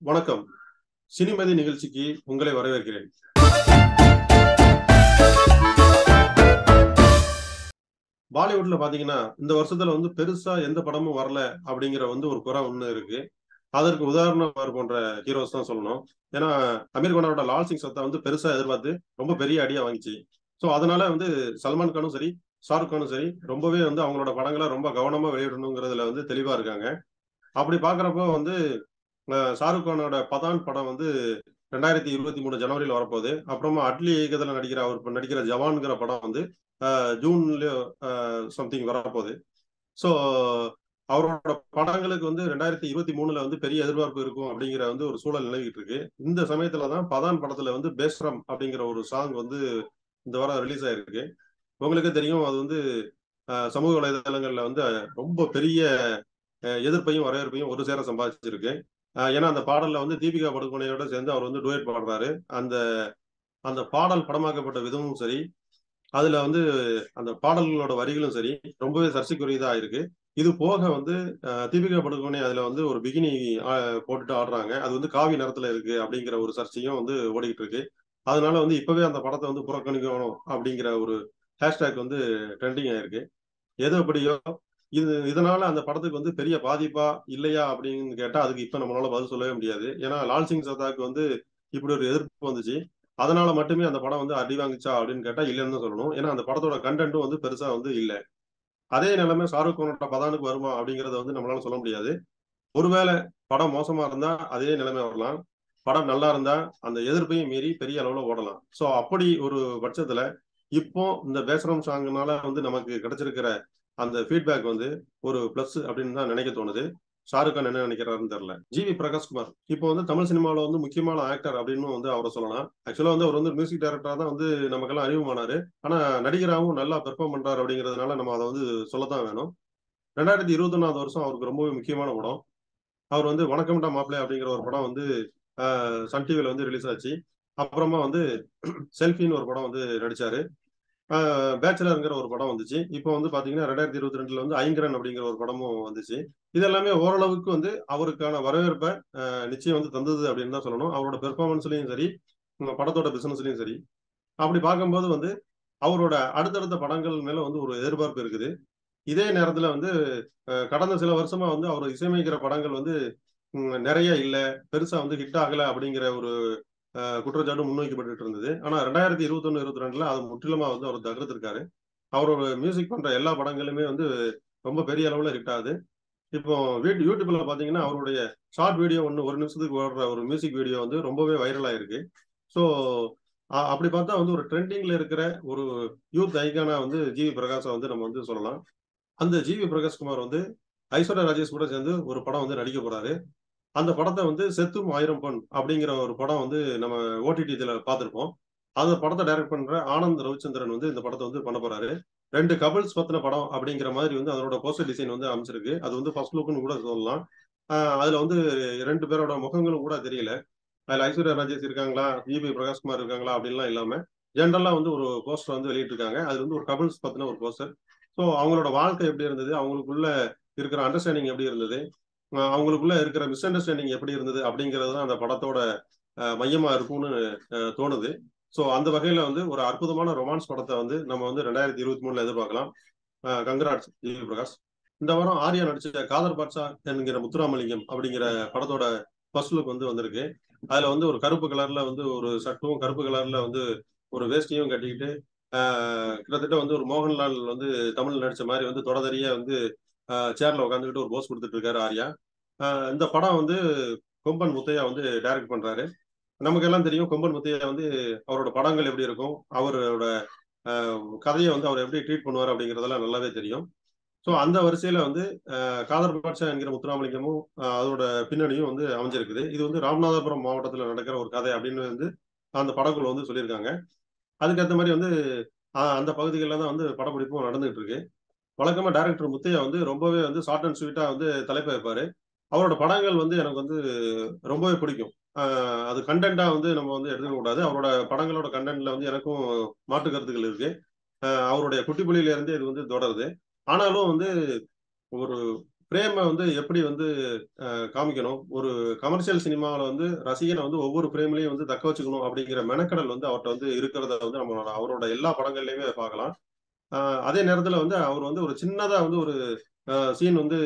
வணக்கம் சினிமதி நிகழ்ச்சிக்கு உங்களை வரவேற்கிறேன் பாலிவுட்ல பாத்தீங்கன்னா இந்த வருஷத்துல வந்து பெருசா எந்த படமும் வரல அப்படிங்கிற வந்து ஒரு குறை ஒண்ணு இருக்கு அதற்கு உதாரணம் போன்ற ஹீரோஸ் தான் சொல்லணும் ஏன்னா அமீர் கானோட லால் சிங் சத்தா வந்து பெருசா எதிர்பார்த்து ரொம்ப பெரிய அடியா வாங்கிச்சு ஸோ அதனால வந்து சல்மான் கானும் சரி ஷாருக் கானும் சரி ரொம்பவே வந்து அவங்களோட படங்களை ரொம்ப கவனமா வெளியிடணுங்கிறதுல வந்து தெளிவா இருக்காங்க அப்படி பாக்குறப்போ வந்து ஷாருக் கானோட பதான் படம் வந்து ரெண்டாயிரத்தி இருபத்தி மூணு ஜனவரியில் வரப்போகுது அப்புறமா அட்லி இயக்கத்தில் நடிக்கிற அவர் நடிக்கிற ஜவான்கிற படம் வந்து ஜூன்ல சம்திங் வரப்போகுது ஸோ அவரோட படங்களுக்கு வந்து ரெண்டாயிரத்தி இருபத்தி மூணுல வந்து பெரிய எதிர்பார்ப்பு இருக்கும் அப்படிங்கிற வந்து ஒரு சூழல் நிலவிட்டு இருக்கு இந்த சமயத்துல தான் பதான் படத்துல வந்து பேஸ்ரம் அப்படிங்கிற ஒரு சாங் வந்து இந்த வாரம் ரிலீஸ் ஆயிருக்கு உங்களுக்கு தெரியும் அது வந்து சமூக வலைதளங்கள்ல வந்து ரொம்ப பெரிய எதிர்ப்பையும் வரவேற்பையும் ஒரு சேர சம்பாதிச்சிருக்கு ஏன்னா அந்த பாடல்ல வந்து தீபிகா படுகோனையோட சேர்ந்து அவர் வந்து டுவேட் பாடுறாரு அந்த அந்த பாடல் படமாக்கப்பட்ட விதமும் சரி அதுல வந்து அந்த பாடல்களோட வரிகளும் சரி ரொம்பவே சர்ச்சைக்குரியதா இருக்கு இது போக வந்து தீபிகா படுகோனே அதுல வந்து ஒரு பிகினி போட்டுட்டு ஆடுறாங்க அது வந்து காவி நிறத்துல இருக்கு அப்படிங்கிற ஒரு சர்ச்சையும் வந்து ஓடிக்கிட்டு இருக்கு அதனால வந்து இப்பவே அந்த படத்தை வந்து புறக்கணிக்கணும் அப்படிங்கிற ஒரு ஹேஷ்டேக் வந்து ட்ரெண்டிங் ஆயிருக்கு எது அப்படியோ இது இதனால அந்த படத்துக்கு வந்து பெரிய பாதிப்பா இல்லையா அப்படின்னு கேட்டா அதுக்கு இப்ப நம்மளால பதில் சொல்லவே முடியாது ஏன்னா லால் சிங் சத்தாக்கு வந்து இப்படி ஒரு எதிர்ப்பு வந்துச்சு அதனால மட்டுமே அந்த படம் வந்து அடி வாங்கிச்சா அப்படின்னு கேட்டா இல்லைன்னு தான் சொல்லணும் ஏன்னா அந்த படத்தோட கண்டென்ட்டும் வந்து பெருசா வந்து இல்லை அதே நிலைமை ஷாருக் கானோட பதானுக்கு வருமா அப்படிங்கறத வந்து நம்மளால சொல்ல முடியாது ஒருவேளை படம் மோசமா இருந்தா அதே நிலைமை வரலாம் படம் நல்லா இருந்தா அந்த எதிர்ப்பையும் மீறி பெரிய அளவுல ஓடலாம் ஸோ அப்படி ஒரு பட்சத்துல இப்போ இந்த பேசரம் சாங்னால வந்து நமக்கு கிடைச்சிருக்கிற அந்த ஃபீட்பேக் வந்து ஒரு பிளஸ் அப்படின்னு தான் நினைக்க தோணுது ஷாருக் கான் என்ன நினைக்கிறாருன்னு தெரியல ஜிவி பிரகாஷ்குமார் இப்போ வந்து தமிழ் சினிமாவில் வந்து முக்கியமான ஆக்டர் அப்படின்னு வந்து அவரை சொல்லலாம் ஆக்சுவலா வந்து அவர் வந்து மியூசிக் டைரக்டரா தான் வந்து நமக்கெல்லாம் அறிமுகமானாரு ஆனா நடிகராகவும் நல்லா பெர்ஃபார்ம் பண்றாரு அப்படிங்கிறதுனால நம்ம அதை வந்து சொல்லத்தான் வேணும் ரெண்டாயிரத்தி இருபத்தி ஒன்னாவது வருஷம் அவருக்கு ரொம்பவே முக்கியமான படம் அவர் வந்து வணக்கம்டா மாப்பிள்ளை அப்படிங்கிற ஒரு படம் வந்து சன் டிவில வந்து ரிலீஸ் ஆச்சு அப்புறமா வந்து செல்ஃபின்னு ஒரு படம் வந்து நடிச்சாரு பேச்சுலருங்கிற ஒரு படம் வந்துச்சு இப்போ வந்து பாத்தீங்கன்னா ரெண்டாயிரத்தி இருபத்தி ரெண்டுல வந்து ஐங்கரன் அப்படிங்கிற ஒரு படமும் வந்துச்சு இது எல்லாமே ஓரளவுக்கு வந்து அவருக்கான வரவேற்பை நிச்சயம் வந்து தந்தது அப்படின்னு தான் சொல்லணும் அவரோட பெர்ஃபார்மன்ஸ்லயும் சரி படத்தோட பிசினஸ்லயும் சரி அப்படி பார்க்கும்போது வந்து அவரோட அடுத்தடுத்த படங்கள் மேல வந்து ஒரு எதிர்பார்ப்பு இருக்குது இதே நேரத்துல வந்து கடந்த சில வருஷமா வந்து அவர் இசையமைக்கிற படங்கள் வந்து நிறைய இல்லை பெருசா வந்து ஹிட் ஆகல அப்படிங்கிற ஒரு குற்றச்சாட்டு முன்வைக்கப்பட்டு இருந்தது ஆனா ரெண்டாயிரத்தி இருபத்தி ஒன்னு இருபத்தி ரெண்டுல அது முற்றிலுமா வந்து அவர் தகர்த்திருக்காரு அவரோட மியூசிக் பண்ற எல்லா படங்களுமே வந்து ரொம்ப பெரிய அளவுல ஹிட் ஆகுது இப்போ வீட்டு யூடியூப்ல பாத்தீங்கன்னா அவருடைய ஷார்ட் வீடியோ ஒன்று ஒரு நிமிஷத்துக்கு ஓடுற ஒரு மியூசிக் வீடியோ வந்து ரொம்பவே வைரல் ஆயிருக்கு ஸோ அப்படி பார்த்தா வந்து ஒரு ட்ரெண்டிங்ல இருக்கிற ஒரு யூத் ஐக்கானா வந்து ஜிவி பிரகாஷை வந்து நம்ம வந்து சொல்லலாம் அந்த ஜிவி பிரகாஷ்குமார் வந்து ஐஸ்வர்யா ராஜேஷ் கூட சேர்ந்து ஒரு படம் வந்து நடிக்க போறாரு அந்த படத்தை வந்து செத்தும் ஆயிரம் பொன் அப்படிங்கிற ஒரு படம் வந்து நம்ம ஓடிடி இதுல பார்த்துருப்போம் அந்த படத்தை டைரக்ட் பண்ற ஆனந்த் ரவிச்சந்திரன் வந்து இந்த படத்தை வந்து பண்ண போறாரு ரெண்டு கபிள்ஸ் பத்தின படம் அப்படிங்கிற மாதிரி வந்து அதோட போஸ்டர் டிசைன் வந்து அமைச்சிருக்கு அது வந்து ஃபர்ஸ்ட் லுக்னு கூட சொல்லலாம் அதுல வந்து ரெண்டு பேரோட முகங்களும் கூட தெரியல அதுல ஐஸ்வர்யா ராஜேஷ் இருக்காங்களா ஜிபி பிரகாஷ்குமார் இருக்காங்களா அப்படின்லாம் இல்லாம ஜென்ரலா வந்து ஒரு போஸ்டர் வந்து வெளியிட்டிருக்காங்க அது வந்து ஒரு கபிள்ஸ் பத்தின ஒரு போஸ்டர் ஸோ அவங்களோட வாழ்க்கை எப்படி இருந்தது அவங்களுக்குள்ள இருக்கிற அண்டர்ஸ்டாண்டிங் எப்படி இருந்தது அவங்களுக்குள்ள இருக்கிற மிஸ் அண்டர்ஸ்டாண்டிங் எப்படி இருந்தது அப்படிங்கிறது தான் அந்த படத்தோட மையமா இருக்கும்னு தோணுது ஸோ அந்த வகையில வந்து ஒரு அற்புதமான ரொமான்ஸ் படத்தை வந்து நம்ம வந்து ரெண்டாயிரத்தி இருபத்தி மூணுல எதிர்பார்க்கலாம் கங்கராட்ஸ் ஜிவி பிரகாஷ் இந்த வாரம் ஆர்யா நடிச்ச காதர் பாட்ஷா என்கிற முத்துராமலிங்கம் அப்படிங்கிற படத்தோட ஃபர்ஸ்ட் லுக் வந்து வந்திருக்கு அதுல வந்து ஒரு கருப்பு கலர்ல வந்து ஒரு சட்டும் கருப்பு கலர்ல வந்து ஒரு வேஷ்டியும் கட்டிக்கிட்டு கிட்டத்தட்ட வந்து ஒரு மோகன்லால் வந்து தமிழ் நடிச்ச மாதிரி வந்து தொடதறிய வந்து சேர்ல உட்காந்துக்கிட்டு ஒரு போஸ் கொடுத்துட்டு இருக்காரு ஆர்யா இந்த படம் வந்து கொம்பன் முத்தையா வந்து டைரக்ட் பண்றாரு நமக்கு எல்லாம் தெரியும் கொம்பன் முத்தையா வந்து அவரோட படங்கள் எப்படி இருக்கும் அவரோட கதையை வந்து அவர் எப்படி ட்ரீட் பண்ணுவார் அப்படிங்கிறதெல்லாம் நல்லாவே தெரியும் ஸோ அந்த வரிசையில வந்து காதர் பாட்ஷா என்கிற முத்துராமலிங்கமும் அதோட பின்னணியும் வந்து அமைஞ்சிருக்குது இது வந்து ராமநாதபுரம் மாவட்டத்தில் நடக்கிற ஒரு கதை அப்படின்னு வந்து அந்த படக்குழு வந்து சொல்லியிருக்காங்க அதுக்கேற்ற மாதிரி வந்து அந்த பகுதிகளில் தான் வந்து படப்பிடிப்பும் நடந்துகிட்டு இருக்கு வழக்கமா டைரக்டர் முத்தையா வந்து ரொம்பவே வந்து ஷார்ட் அண்ட் ஸ்வீட்டா வந்து தலைப்பு வைப்பாரு அவரோட படங்கள் வந்து எனக்கு வந்து ரொம்பவே பிடிக்கும் அது கண்டென்ட்டா வந்து நம்ம வந்து எடுத்துக்க கூடாது அவரோட படங்களோட கண்டென்ட்ல வந்து எனக்கும் மாற்று கருத்துக்கள் இருக்கு அவருடைய குட்டிப்புலியில இருந்து இது வந்து தொடருது ஆனாலும் வந்து ஒரு பிரேமை வந்து எப்படி வந்து காமிக்கணும் ஒரு கமர்ஷியல் சினிமாவில் வந்து ரசிகனை வந்து ஒவ்வொரு பிரேம்லையும் வந்து தக்க வச்சுக்கணும் அப்படிங்கிற மெனக்கடல் வந்து அவர்கிட்ட வந்து இருக்கிறத வந்து நம்மளோட அவரோட எல்லா படங்கள்லையுமே பார்க்கலாம் அதே நேரத்தில் வந்து அவர் வந்து ஒரு சின்னதாக வந்து ஒரு சீன் வந்து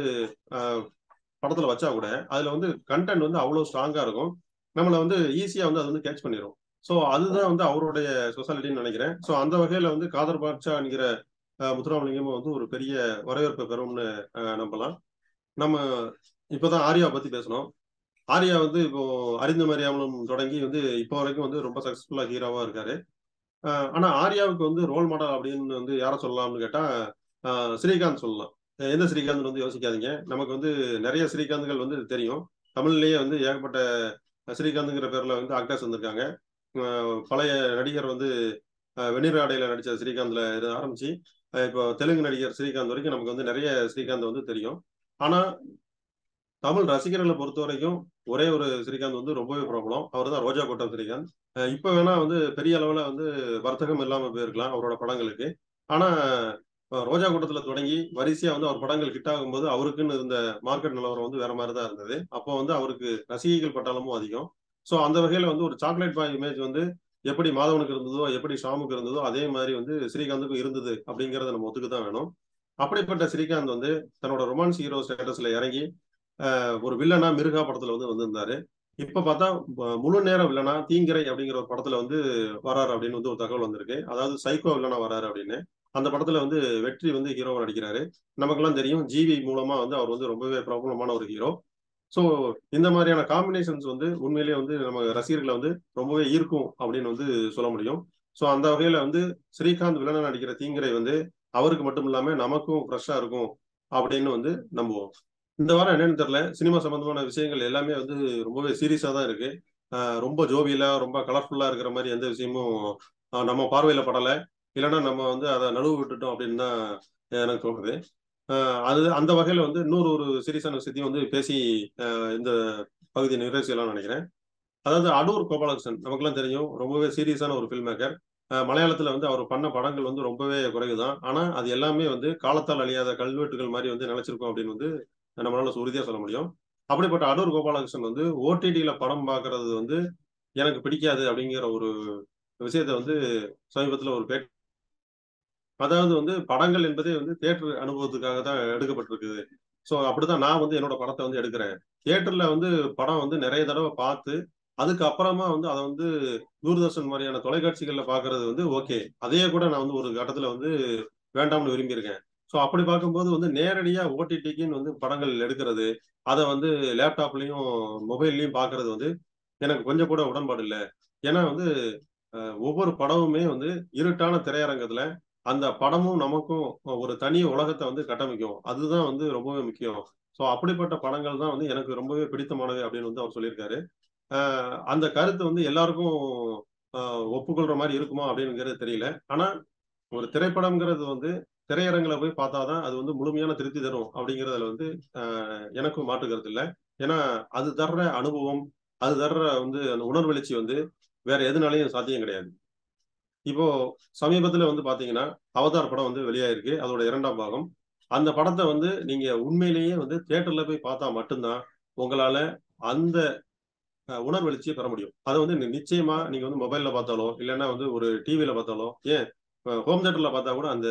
படத்தில் வச்சா கூட அதில் வந்து கண்டென்ட் வந்து அவ்வளோ ஸ்ட்ராங்காக இருக்கும் நம்மளை வந்து ஈஸியாக வந்து அது வந்து கேட்ச் பண்ணிடும் ஸோ அதுதான் வந்து அவருடைய ஸ்பெஷாலிட்டின்னு நினைக்கிறேன் ஸோ அந்த வகையில் வந்து காதர் பாட்சா என்கிற முத்துராமலிங்கமும் வந்து ஒரு பெரிய வரவேற்பை பெறும்னு நம்பலாம் நம்ம இப்போதான் ஆர்யா பத்தி பேசணும் ஆர்யா வந்து இப்போ அறிந்த மரியாமலும் தொடங்கி வந்து இப்போ வரைக்கும் வந்து ரொம்ப சக்சஸ்ஃபுல்லா ஹீரோவா இருக்காரு ஆனா ஆர்யாவுக்கு வந்து ரோல் மாடல் அப்படின்னு வந்து யாரை சொல்லலாம்னு கேட்டா ஸ்ரீகாந்த் சொல்லலாம் எந்த ஸ்ரீகாந்த் வந்து யோசிக்காதீங்க நமக்கு வந்து நிறைய ஸ்ரீகாந்த்கள் வந்து தெரியும் தமிழ்லயே வந்து ஏகப்பட்ட ஸ்ரீகாந்த்ங்கிற பேர்ல வந்து ஆக்டர்ஸ் வந்திருக்காங்க பழைய நடிகர் வந்து வெந்நீர் ஆடையில நடிச்ச ஸ்ரீகாந்த்ல இருந்து ஆரம்பிச்சு இப்போ தெலுங்கு நடிகர் ஸ்ரீகாந்த் வரைக்கும் நமக்கு வந்து நிறைய ஸ்ரீகாந்த் வந்து தெரியும் ஆனா தமிழ் ரசிகர்களை பொறுத்த வரைக்கும் ஒரே ஒரு ஸ்ரீகாந்த் வந்து ரொம்பவே பிரபலம் அவர் தான் ரோஜா கோட்டம் ஸ்ரீகாந்த் இப்ப வேணா வந்து பெரிய அளவுல வந்து வர்த்தகம் இல்லாம போயிருக்கலாம் அவரோட படங்களுக்கு ஆனா ரோஜா கூட்டத்துல தொடங்கி வரிசையா வந்து அவர் படங்கள் ஹிட் ஆகும்போது அவருக்குன்னு இருந்த மார்க்கெட் நிலவரம் வந்து வேற மாதிரி தான் இருந்தது அப்போ வந்து அவருக்கு ரசிகைகள் பட்டாளமும் அதிகம் ஸோ அந்த வகையில வந்து ஒரு சாக்லேட் பாய் இமேஜ் வந்து எப்படி மாதவனுக்கு இருந்ததோ எப்படி ஷாமுக்கு இருந்ததோ அதே மாதிரி வந்து ஸ்ரீகாந்துக்கும் இருந்தது அப்படிங்கறத நம்ம ஒத்துக்கு தான் வேணும் அப்படிப்பட்ட ஸ்ரீகாந்த் வந்து தன்னோட ரொமான்ஸ் ஹீரோ ஸ்டேட்டஸ்ல இறங்கி ஒரு வில்லனா மிருகா படத்துல வந்து வந்திருந்தாரு இப்ப பார்த்தா முழு நேர வில்லனா தீங்கிரை அப்படிங்கிற ஒரு படத்துல வந்து வராரு அப்படின்னு வந்து ஒரு தகவல் வந்திருக்கு அதாவது சைக்கோ வில்லனா வராரு அப்படின்னு அந்த படத்துல வந்து வெற்றி வந்து ஹீரோவா நடிக்கிறாரு நமக்கெல்லாம் தெரியும் ஜிவி மூலமா வந்து அவர் வந்து ரொம்பவே பிரபலமான ஒரு ஹீரோ ஸோ இந்த மாதிரியான காம்பினேஷன்ஸ் வந்து உண்மையிலேயே வந்து நம்ம ரசிகர்களை வந்து ரொம்பவே ஈர்க்கும் அப்படின்னு வந்து சொல்ல முடியும் ஸோ அந்த வகையில வந்து ஸ்ரீகாந்த் வில்லனா நடிக்கிற தீங்கிரை வந்து அவருக்கு மட்டும் இல்லாம நமக்கும் ஃப்ரெஷ்ஷா இருக்கும் அப்படின்னு வந்து நம்புவோம் இந்த வாரம் என்னன்னு தெரியல சினிமா சம்பந்தமான விஷயங்கள் எல்லாமே வந்து ரொம்பவே சீரியஸா தான் இருக்கு ரொம்ப ஜோவியலா ரொம்ப கலர்ஃபுல்லா இருக்கிற மாதிரி எந்த விஷயமும் நம்ம பார்வையில படலை இல்லைன்னா நம்ம வந்து அதை நடுவு விட்டுட்டோம் அப்படின்னு தான் எனக்கு தோணுது அது அந்த வகையில வந்து இன்னொரு ஒரு சீரியஸான விஷயத்தையும் வந்து பேசி இந்த பகுதியை நிறைவு செய்யலாம்னு நினைக்கிறேன் அதாவது அடூர் கோபாலகிருஷ்ணன் நமக்குலாம் தெரியும் ரொம்பவே சீரியஸான ஒரு ஃபில்ம் மேக்கர் மலையாளத்துல வந்து அவர் பண்ண படங்கள் வந்து ரொம்பவே குறைவுதான் ஆனா அது எல்லாமே வந்து காலத்தால் அழியாத கல்வெட்டுகள் மாதிரி வந்து நினைச்சிருக்கோம் அப்படின்னு வந்து நம்மளால உறுதியா சொல்ல முடியும் அப்படிப்பட்ட அடூர் கோபாலகிருஷ்ணன் வந்து ஓடிடியில படம் பார்க்கறது வந்து எனக்கு பிடிக்காது அப்படிங்கிற ஒரு விஷயத்த வந்து சமீபத்துல ஒரு பேட் அதாவது வந்து படங்கள் என்பதே வந்து தேட்டர் அனுபவத்துக்காக தான் எடுக்கப்பட்டிருக்குது ஸோ அப்படிதான் நான் வந்து என்னோட படத்தை வந்து எடுக்கிறேன் தியேட்டர்ல வந்து படம் வந்து நிறைய தடவை பார்த்து அதுக்கப்புறமா வந்து அதை வந்து தூர்தர்ஷன் மாதிரியான தொலைக்காட்சிகள்ல பாக்குறது வந்து ஓகே அதையே கூட நான் வந்து ஒரு கட்டத்துல வந்து வேண்டாம்னு விரும்பியிருக்கேன் ஸோ அப்படி பார்க்கும்போது வந்து நேரடியா ஓடிடிக்குன்னு வந்து படங்கள் எடுக்கிறது அதை வந்து லேப்டாப்லயும் மொபைல்லையும் பாக்குறது வந்து எனக்கு கொஞ்சம் கூட உடன்பாடு இல்லை ஏன்னா வந்து ஒவ்வொரு படமுமே வந்து இருட்டான திரையரங்கத்துல அந்த படமும் நமக்கும் ஒரு தனி உலகத்தை வந்து கட்டமைக்கும் அதுதான் வந்து ரொம்பவே முக்கியம் ஸோ அப்படிப்பட்ட படங்கள் தான் வந்து எனக்கு ரொம்பவே பிடித்தமானது அப்படின்னு வந்து அவர் சொல்லியிருக்காரு அந்த கருத்து வந்து எல்லாருக்கும் ஒப்புக்கொள்ற மாதிரி இருக்குமா அப்படிங்கிறது தெரியல ஆனா ஒரு திரைப்படம்ங்கிறது வந்து திரையரங்கில போய் பார்த்தாதான் அது வந்து முழுமையான திருப்தி தரும் அப்படிங்கிறதுல வந்து எனக்கும் மாற்று கருத்து இல்லை ஏன்னா அது தர்ற அனுபவம் அது தர்ற வந்து அந்த உணர்வெளிச்சி வந்து வேற எதுனாலையும் சாத்தியம் கிடையாது இப்போ சமீபத்துல வந்து பாத்தீங்கன்னா அவதார் படம் வந்து வெளியாயிருக்கு அதோட இரண்டாம் பாகம் அந்த படத்தை வந்து நீங்க உண்மையிலேயே வந்து தியேட்டர்ல போய் பார்த்தா மட்டும்தான் உங்களால அந்த உணர்வெளிச்சியை பெற முடியும் அதை வந்து நிச்சயமா நீங்க வந்து மொபைல்ல பார்த்தாலோ இல்லைன்னா வந்து ஒரு டிவியில பார்த்தாலோ ஏன் ஹோம் தியேட்டர்ல பார்த்தா கூட அந்த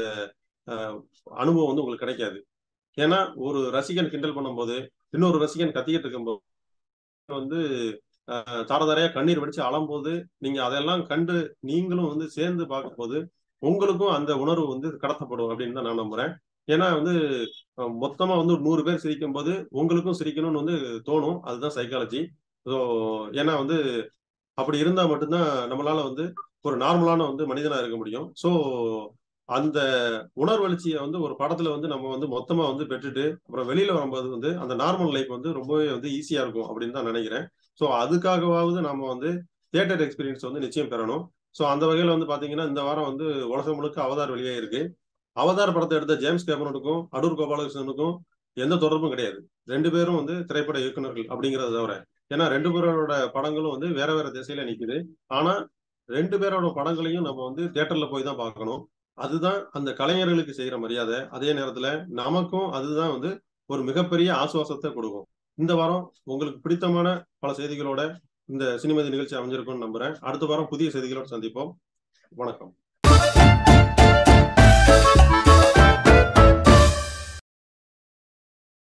அனுபவம் வந்து உங்களுக்கு கிடைக்காது ஏன்னா ஒரு ரசிகன் கிண்டல் பண்ணும்போது இன்னொரு ரசிகன் கத்திக்கிட்டு இருக்கும்போது வந்து தாரதாரையா கண்ணீர் வடிச்சு அழும்போது நீங்க அதெல்லாம் கண்டு நீங்களும் வந்து சேர்ந்து பார்க்கும்போது உங்களுக்கும் அந்த உணர்வு வந்து கடத்தப்படும் அப்படின்னு தான் நான் நம்புறேன் ஏன்னா வந்து மொத்தமா வந்து ஒரு நூறு பேர் சிரிக்கும் போது உங்களுக்கும் சிரிக்கணும்னு வந்து தோணும் அதுதான் சைக்காலஜி ஸோ ஏன்னா வந்து அப்படி இருந்தா மட்டும்தான் நம்மளால வந்து ஒரு நார்மலான வந்து மனிதனா இருக்க முடியும் ஸோ அந்த உணர்வெளிச்சியை வந்து ஒரு படத்துல வந்து நம்ம வந்து மொத்தமா வந்து பெற்றுட்டு அப்புறம் வெளியில வரும்போது வந்து அந்த நார்மல் லைஃப் வந்து ரொம்பவே வந்து ஈஸியா இருக்கும் அப்படின்னு தான் நினைக்கிறேன் ஸோ அதுக்காகவாவது நம்ம வந்து தியேட்டர் எக்ஸ்பீரியன்ஸ் வந்து நிச்சயம் பெறணும் ஸோ அந்த வகையில வந்து பாத்தீங்கன்னா இந்த வாரம் வந்து உலகம் முழுக்க அவதார் வெளியே இருக்கு அவதார் படத்தை எடுத்த ஜேம்ஸ் கேமரனுக்கும் அடூர் கோபாலகிருஷ்ணனுக்கும் எந்த தொடர்பும் கிடையாது ரெண்டு பேரும் வந்து திரைப்பட இயக்குநர்கள் அப்படிங்கறத தவிர ஏன்னா ரெண்டு பேரோட படங்களும் வந்து வேற வேற திசையில நிக்குது ஆனா ரெண்டு பேரோட படங்களையும் நம்ம வந்து தியேட்டர்ல போய் தான் பார்க்கணும் அதுதான் அந்த கலைஞர்களுக்கு செய்யற மரியாதை அதே நேரத்துல நமக்கும் அதுதான் வந்து ஒரு மிகப்பெரிய ஆசுவாசத்தை கொடுக்கும் இந்த வாரம் உங்களுக்கு பிடித்தமான பல செய்திகளோட இந்த சினிமதி நிகழ்ச்சி அமைஞ்சிருக்கும்னு நம்புறேன் அடுத்த வாரம் புதிய செய்திகளோட சந்திப்போம் வணக்கம்